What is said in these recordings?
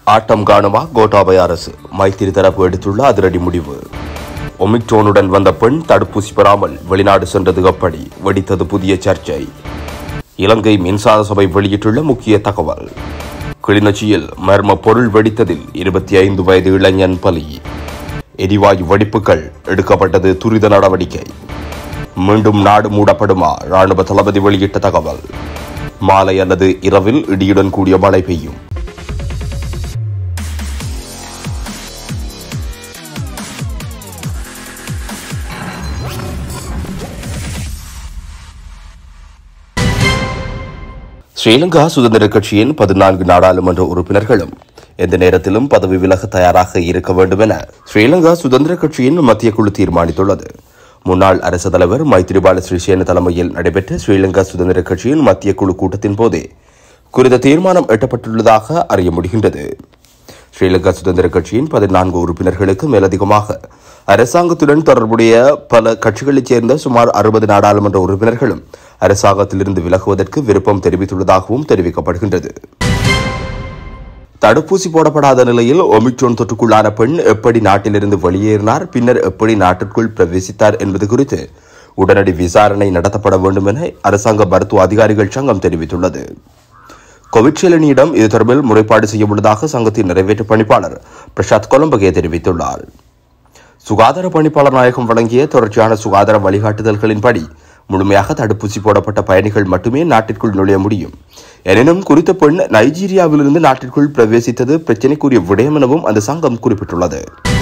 ஆட்டம் காணுமா கோட்டாபய அரசு மைத்திரி தரப்பு எடுத்துள்ள அதிரடி முடிவு ஒமிக்ரோனுடன் வந்த பெண் தடுப்பூசி பெறாமல் வெளிநாடு சென்றது எப்படி வெடித்தது புதிய சர்ச்சை இலங்கை மின்சார சபை வெளியிட்டுள்ள முக்கிய தகவல் கிளிநொச்சியில் மர்ம பொருள் வெடித்ததில் இருபத்தி ஐந்து வயது இளைஞன் பலி எரிவாயு வெடிப்புகள் எடுக்கப்பட்டது துரித நடவடிக்கை மீண்டும் நாடு மூடப்படுமா ராணுவ தளபதி வெளியிட்ட தகவல் மாலை அல்லது இரவில் இடியுடன் கூடிய மழை பெய்யும் ஸ்ரீலங்கா சுதந்திர கட்சியின் பதினான்கு நாடாளுமன்ற உறுப்பினர்களும் எந்த நேரத்திலும் பதவி விலக தயாராக இருக்க வேண்டும் என ஸ்ரீலங்கா சுதந்திர கட்சியின் மத்திய குழு தீர்மானித்துள்ளது முன்னாள் அரசு தலைவர் மைத்ரிபால சிறிசேன தலைமையில் நடைபெற்ற ஸ்ரீலங்கா சுதந்திர கட்சியின் மத்திய குழு கூட்டத்தின் போதே குறித்த தீர்மானம் எட்டப்பட்டுள்ளதாக அறிய முடிகின்றது ஸ்ரீலங்கா சுதந்திர கட்சியின் பதினான்கு உறுப்பினர்களுக்கு மேலதிகமாக அரசாங்கத்துடன் தொடர்புடைய பல கட்சிகளைச் சேர்ந்த சுமார் அறுபது நாடாளுமன்ற உறுப்பினர்களும் அரசாங்கத்திலிருந்து விலகுவதற்கு விருப்பம் தெரிவித்துள்ளதாகவும் தெரிவிக்கப்படுகின்றது தடுப்பூசி போடப்படாத நிலையில் ஒமிக்ரோன் தொற்றுக்குள்ளான பெண் எப்படி நாட்டிலிருந்து வெளியேறினார் பின்னர் எப்படி நாட்டிற்குள் பிரவேசித்தார் என்பது குறித்து உடனடி விசாரணை நடத்தப்பட வேண்டும் என அரசாங்க மருத்துவ அதிகாரிகள் சங்கம் தெரிவித்துள்ளது கோவிட்சேலனியிடம் இது தொடர்பில் முறைப்பாடு செய்யவுள்ளதாக சங்கத்தின் நிறைவேற்று பணிப்பாளர் பிரசாத் கொலம்பகே தெரிவித்துள்ளார் சுகாதார பணிப்பாளர் நாயகம் வழங்கிய தொடர்ச்சியான சுகாதார வழிகாட்டுதல்களின்படி முழுமையாக தடுப்பூசி போடப்பட்ட பயணிகள் மட்டுமே நாட்டிற்குள் நுழைய முடியும் எனினும் குறித்த பெண் நைஜீரியாவிலிருந்து நாட்டிற்குள் பிரவேசித்தது பிரச்சினைக்குரிய விடயம் எனவும் அந்த சங்கம் குறிப்பிட்டுள்ளது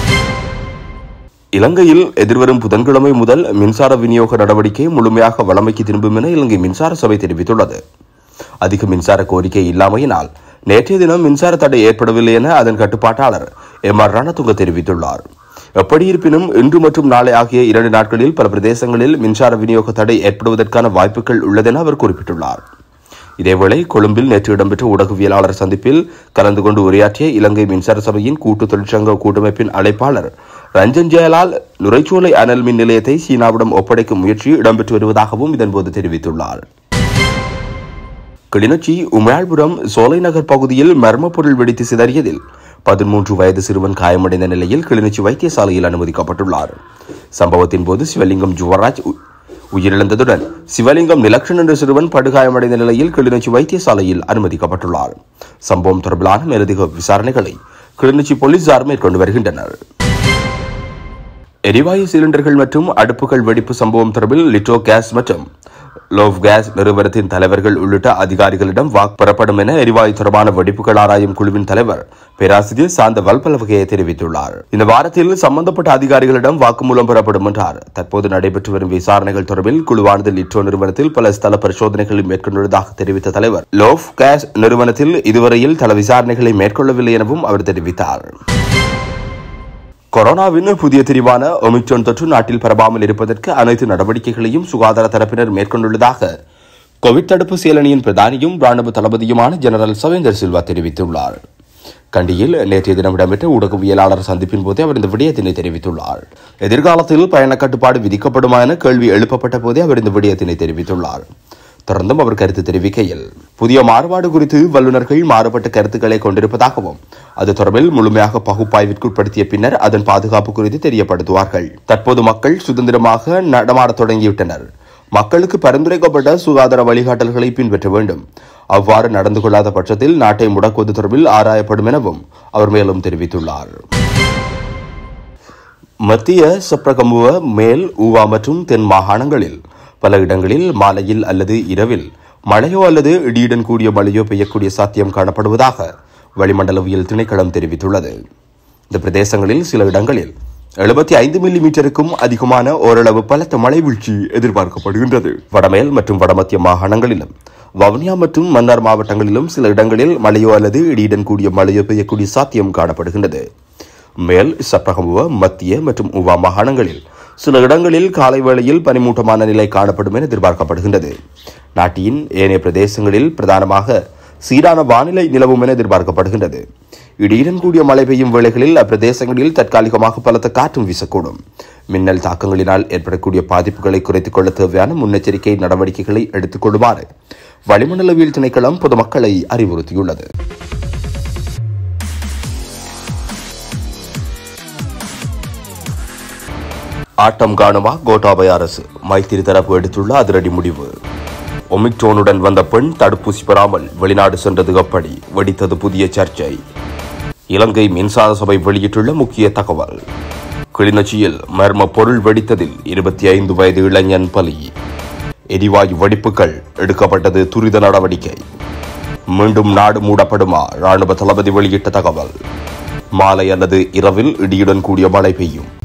இலங்கையில் எதிர்வரும் புதன்கிழமை முதல் மின்சார விநியோக நடவடிக்கை முழுமையாக வழமைக்கு திரும்பும் என இலங்கை மின்சார சபை தெரிவித்துள்ளது அதிக மின்சார கோரிக்கை இல்லாமையினால் நேற்றைய தினம் மின்சார தடை ஏற்படவில்லை என அதன் கட்டுப்பாட்டாளர் எம் ஆர் ரணதுங்க தெரிவித்துள்ளார் எப்படி இருப்பினும் இன்று மற்றும் நாளை ஆகிய இரண்டு நாட்களில் பல பிரதேசங்களில் மின்சார விநியோக தடை ஏற்படுவதற்கான வாய்ப்புகள் உள்ளதென அவர் குறிப்பிட்டுள்ளார் இதேவேளை கொழும்பில் நேற்று இடம்பெற்ற ஊடகவியலாளர் சந்திப்பில் கலந்து கொண்டு உரையாற்றிய இலங்கை மின்சார சபையின் கூட்டு தொழிற்சங்க கூட்டமைப்பின் அழைப்பாளர் ரஞ்சன் ஜெயலால் நுரைச்சோலை அனல் மின் நிலையத்தை சீனாவிடம் ஒப்படைக்கும் முயற்சி இடம்பெற்று வருவதாகவும் இதன்போது தெரிவித்துள்ளார் கிளிநொச்சி உமையாள்புரம் சோலை நகர் பகுதியில் மர்ம பொருள் வெடித்து சிதறியதில் பதிமூன்று வயது சிறுவன் காயமடைந்த நிலையில் கிளிநொச்சி வைத்தியசாலையில் அனுமதிக்கப்பட்டுள்ளார் சம்பவத்தின் போது சிவலிங்கம் ஜுவராஜ் உ- உயிரிழந்ததுடன் சிவலிங்கம் நிலக்ஷன் என்ற சிறுவன் படுகாயமடைந்த நிலையில் கிளிநொச்சி வைத்தியசாலையில் அனுமதிக்கப்பட்டுள்ளார் சம்பவம் தொடர்பிலான மேலதிக விசாரணைகளை கிளிநொச்சி போலீசார் மேற்கொண்டு வருகின்றனர் எரிவாயு சிலிண்டர்கள் மற்றும் அடுப்புகள் வெடிப்பு சம்பவம் தொடர்பில் லிட்டோ கேஸ் மற்றும் லோவ் கேஸ் நிறுவனத்தின் தலைவர்கள் உள்ளிட்ட அதிகாரிகளிடம் வாக்கு பெறப்படும் என எரிவாயு தொடர்பான வெடிப்புகள் ஆராயும் குழுவின் தலைவர் பேராசிரியர் சாந்த வல்பலவகையை தெரிவித்துள்ளார் இந்த வாரத்தில் சம்பந்தப்பட்ட அதிகாரிகளிடம் வாக்குமூலம் பெறப்படும் என்றார் தற்போது நடைபெற்று வரும் விசாரணைகள் தொடர்பில் குழுவானது லிட்டோ நிறுவனத்தில் பல ஸ்தல பரிசோதனைகளை மேற்கொண்டுள்ளதாக தெரிவித்த தலைவர் லோவ் கேஸ் நிறுவனத்தில் இதுவரையில் பல விசாரணைகளை மேற்கொள்ளவில்லை எனவும் அவர் தெரிவித்தார் கொரோனாவின் புதிய திரிவான ஒமிக்ரோன் தொற்று நாட்டில் பரவாமல் இருப்பதற்கு அனைத்து நடவடிக்கைகளையும் சுகாதார தரப்பினர் மேற்கொண்டுள்ளதாக கோவிட் தடுப்பு செயலணியின் பிரதானியும் ராணுவ தளபதியுமான ஜெனரல் சவேந்தர் சில்வா தெரிவித்துள்ளார் கண்டியில் நேற்றைய தினம் இடம்பெற்ற ஊடகவியலாளர் சந்திப்பின் போதே அவர் இந்த விடயத்தினை தெரிவித்துள்ளார் எதிர்காலத்தில் பயண கட்டுப்பாடு விதிக்கப்படுமா என கேள்வி எழுப்பப்பட்ட போதே அவர் இந்த விடயத்தினை தெரிவித்துள்ளார் தொடர்ந்தும் அவர் கருத்து தெரிவிக்கையில் புதிய மாறுபாடு குறித்து வல்லுநர்கள் மாறுபட்ட கருத்துக்களை கொண்டிருப்பதாகவும் அது தொடர்பில் முழுமையாக பகுப்பாய்விற்குட்படுத்திய பின்னர் அதன் பாதுகாப்பு குறித்து தெரியப்படுத்துவார்கள் தற்போது மக்கள் சுதந்திரமாக நடமாடத் தொடங்கிவிட்டனர் மக்களுக்கு பரிந்துரைக்கப்பட்ட சுகாதார வழிகாட்டல்களை பின்பற்ற வேண்டும் அவ்வாறு நடந்து கொள்ளாத பட்சத்தில் நாட்டை முடக்குவது தொடர்பில் ஆராயப்படும் எனவும் அவர் மேலும் தெரிவித்துள்ளார் மத்திய சப்ரகமுவ மேல் ஊவா மற்றும் தென் மாகாணங்களில் பல இடங்களில் மாலையில் அல்லது இரவில் மழையோ அல்லது இடியுடன் கூடிய மழையோ பெய்யக்கூடிய சாத்தியம் காணப்படுவதாக வளிமண்டலவியல் திணைக்களம் தெரிவித்துள்ளது இந்த பிரதேசங்களில் சில இடங்களில் எழுபத்தி ஐந்து மில்லி மீட்டருக்கும் அதிகமான ஓரளவு பலத்த மழை வீழ்ச்சி எதிர்பார்க்கப்படுகின்றது வடமேல் மற்றும் வடமத்திய மாகாணங்களிலும் வவுனியா மற்றும் மன்னார் மாவட்டங்களிலும் சில இடங்களில் மழையோ அல்லது இடியுடன் கூடிய மழையோ பெய்யக்கூடிய சாத்தியம் காணப்படுகின்றது மேல் சப்பகமுவ மத்திய மற்றும் உவா மாகாணங்களில் சில இடங்களில் காலை வேளையில் பனிமூட்டமான நிலை காணப்படும் என எதிர்பார்க்கப்படுகின்றது நாட்டின் ஏனைய பிரதேசங்களில் பிரதானமாக சீரான வானிலை நிலவும் என எதிர்பார்க்கப்படுகின்றது இடியுடன் கூடிய மழை பெய்யும் வேளைகளில் அப்பிரதேசங்களில் தற்காலிகமாக பலத்த காற்றும் வீசக்கூடும் மின்னல் தாக்கங்களினால் ஏற்படக்கூடிய பாதிப்புகளை குறைத்துக் கொள்ள தேவையான முன்னெச்சரிக்கை நடவடிக்கைகளை எடுத்துக் கொள்ளுமாறு வளிமண்டலவியல் திணைக்களம் பொதுமக்களை அறிவுறுத்தியுள்ளது ஆட்டம் காணுமா கோட்டாபய அரசு மைத்திரி தரப்பு எடுத்துள்ள அதிரடி முடிவு ஒமிக்ரோனுடன் வந்த பெண் தடுப்பூசி பெறாமல் வெளிநாடு சென்றது எப்படி வெடித்தது புதிய சர்ச்சை இலங்கை மின்சார சபை வெளியிட்டுள்ள முக்கிய தகவல் கிளிநொச்சியில் மர்ம பொருள் வெடித்ததில் இருபத்தி ஐந்து வயது இளைஞன் பலி எரிவாயு வெடிப்புகள் எடுக்கப்பட்டது துரித நடவடிக்கை மீண்டும் நாடு மூடப்படுமா ராணுவ தளபதி வெளியிட்ட தகவல் மாலை அல்லது இரவில் இடியுடன் கூடிய மழை பெய்யும்